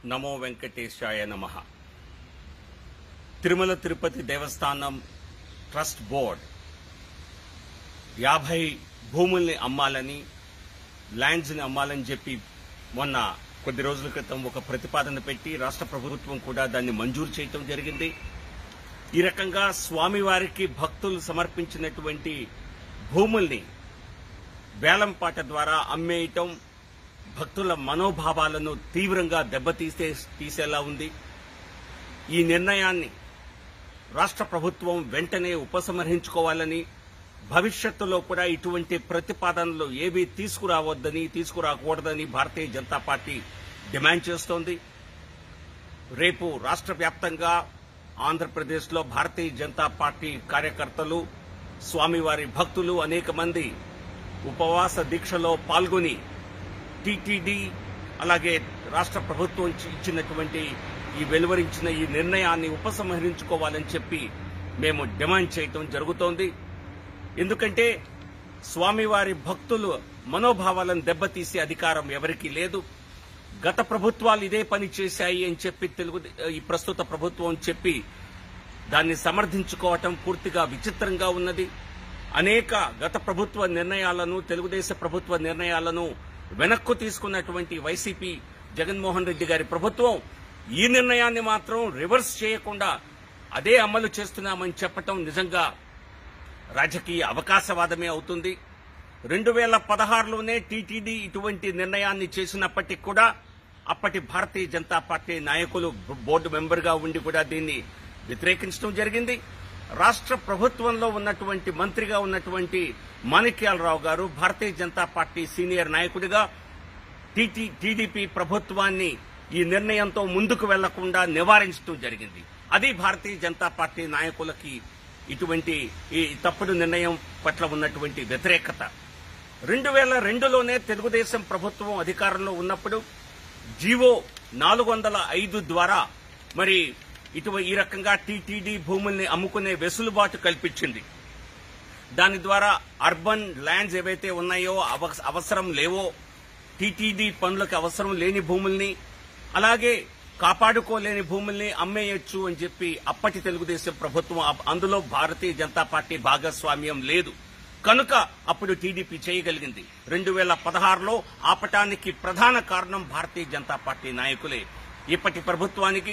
నమో వెంకటేశాయ నమ తిరుమల తిరుపతి దేవస్థానం ట్రస్ట్ బోర్డ్ యాభై భూముల్ని అమ్మాలని ల్యాండ్స్ని అమ్మాలని చెప్పి మొన్న కొద్ది రోజుల క్రితం ఒక ప్రతిపాదన పెట్టి రాష్ట్ర ప్రభుత్వం కూడా దాన్ని మంజూరు చేయటం జరిగింది ఈ రకంగా స్వామివారికి భక్తులు సమర్పించినటువంటి భూముల్ని వేలంపాట ద్వారా అమ్మేయటం భక్తుల మనోభావాలను తీవ్రంగా దెబ్బతీసే తీసేలా ఉంది ఈ నిర్ణయాన్ని రాష్ట్ర ప్రభుత్వం వెంటనే ఉపసంహరించుకోవాలని భవిష్యత్తులో కూడా ఇటువంటి ప్రతిపాదనలు ఏవీ తీసుకురావద్దని తీసుకురాకూడదని భారతీయ జనతా పార్టీ డిమాండ్ చేస్తోంది రేపు రాష్ట్ర వ్యాప్తంగా ఆంధ్రప్రదేశ్లో భారతీయ జనతా పార్టీ కార్యకర్తలు స్వామివారి భక్తులు అనేక మంది ఉపవాస దీక్షలో పాల్గొని టీటీడీ అలాగే రాష్ట్ర ప్రభుత్వం ఇచ్చి- ఇచ్చినటువంటి ఈ వెలువరించిన ఈ నిర్ణయాన్ని ఉపసంహరించుకోవాలని చెప్పి మేము డిమాండ్ చేయటం జరుగుతోంది ఎందుకంటే స్వామివారి భక్తులు మనోభావాలను దెబ్బతీసే అధికారం ఎవరికీ లేదు గత ప్రభుత్వాలు ఇదే పని చేశాయి అని చెప్పి తెలుగు ఈ ప్రస్తుత ప్రభుత్వం చెప్పి దాన్ని సమర్థించుకోవటం పూర్తిగా విచిత్రంగా ఉన్నది అనేక గత ప్రభుత్వ నిర్ణయాలను తెలుగుదేశం ప్రభుత్వ నిర్ణయాలను వెనక్కు తీసుకున్నటువంటి వైసీపీ జగన్మోహన్ రెడ్డి గారి ప్రభుత్వం ఈ నిర్ణయాన్ని మాత్రం రివర్స్ చేయకుండా అదే అమలు చేస్తున్నామని చెప్పటం నిజంగా రాజకీయ అవకాశవాదమే అవుతుంది రెండు వేల పదహారులోనే టీటీడీ ఇటువంటి నిర్ణయాన్ని చేసినప్పటికీ కూడా అప్పటి భారతీయ జనతా పార్టీ నాయకులు బోర్డు మెంబర్గా ఉండి కూడా దీన్ని వ్యతిరేకించడం జరిగింది రాష్ట్ర ప్రభుత్వంలో ఉన్నటువంటి మంత్రిగా ఉన్నటువంటి మాణిక్యాలరావు గారు భారతీయ జనతా పార్టీ సీనియర్ నాయకుడిగా టీటీ టీడీపీ ప్రభుత్వాన్ని ఈ నిర్ణయంతో ముందుకు వెళ్లకుండా నివారించడం జరిగింది అది భారతీయ జనతా పార్టీ నాయకులకి ఇటువంటి ఈ తప్పుడు నిర్ణయం పట్ల ఉన్నటువంటి వ్యతిరేకత రెండు వేల రెండులోనే తెలుగుదేశం ప్రభుత్వం అధికారంలో ఉన్నప్పుడు జీవో నాలుగు వందల ఐదు ద్వారా మరి ఇటు ఈ రకంగా టీటీడీ భూముల్ని అమ్ముకునే వెసులుబాటు కల్పించింది దాని ద్వారా అర్బన్ ల్యాండ్స్ ఏవైతే ఉన్నాయో అవ- అవసరం లేవో టీటీడీ పనులకు అవసరం లేని భూముల్ని అలాగే కాపాడుకోలేని భూముల్ని అమ్మేయొచ్చు అని చెప్పి అప్పటి తెలుగుదేశం ప్రభుత్వం అప్- అందులో భారతీయ జనతా పార్టీ భాగస్వామ్యం లేదు కనుక అప్పుడు టీడీపీ చేయగలిగింది రెండు వేల పదహారులో ఆపటానికి ప్రధాన కారణం భారతీయ జనతా పార్టీ నాయకులే ఇప్పటి ప్రభుత్వానికి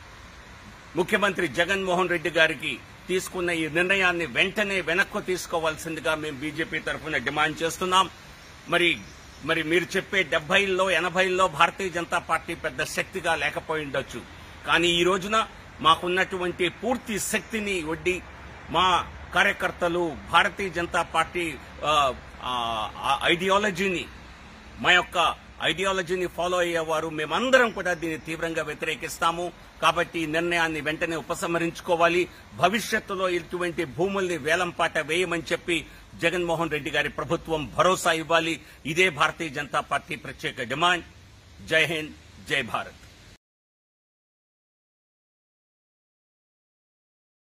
ముఖ్యమంత్రి జగన్మోహన్ రెడ్డి గారికి తీసుకున్న ఈ నిర్ణయాన్ని వెంటనే వెనక్కు తీసుకోవాల్సిందిగా మేము బీజేపీ తరఫున డిమాండ్ చేస్తున్నాం మరి మరి మీరు చెప్పే డెబ్బైల్లో ఎనభైల్లో భారతీయ జనతా పార్టీ పెద్ద శక్తిగా లేకపోయి ఉండొచ్చు కానీ ఈ రోజున మాకున్నటువంటి పూర్తి శక్తిని ఒడ్డి మా కార్యకర్తలు భారతీయ జనతా పార్టీ ఆ, ఆ, ఆ ఐడియాలజీని మా యొక్క ఐడియాలజీని ఫాలో అయ్యేవారు మేమందరం కూడా దీన్ని తీవ్రంగా వ్యతిరేకిస్తాము కాబట్టి ఈ నిర్ణయాన్ని వెంటనే ఉపసంహరించుకోవాలి భవిష్యత్తులో ఇటువంటి భూముల్ని వేలంపాట వేయమని చెప్పి జగన్మోహన్ రెడ్డి గారి ప్రభుత్వం భరోసా ఇవ్వాలి ఇదే భారతీయ జనతా పార్టీ ప్రత్యేక డిమాండ్ జై హింద్ జై భారత్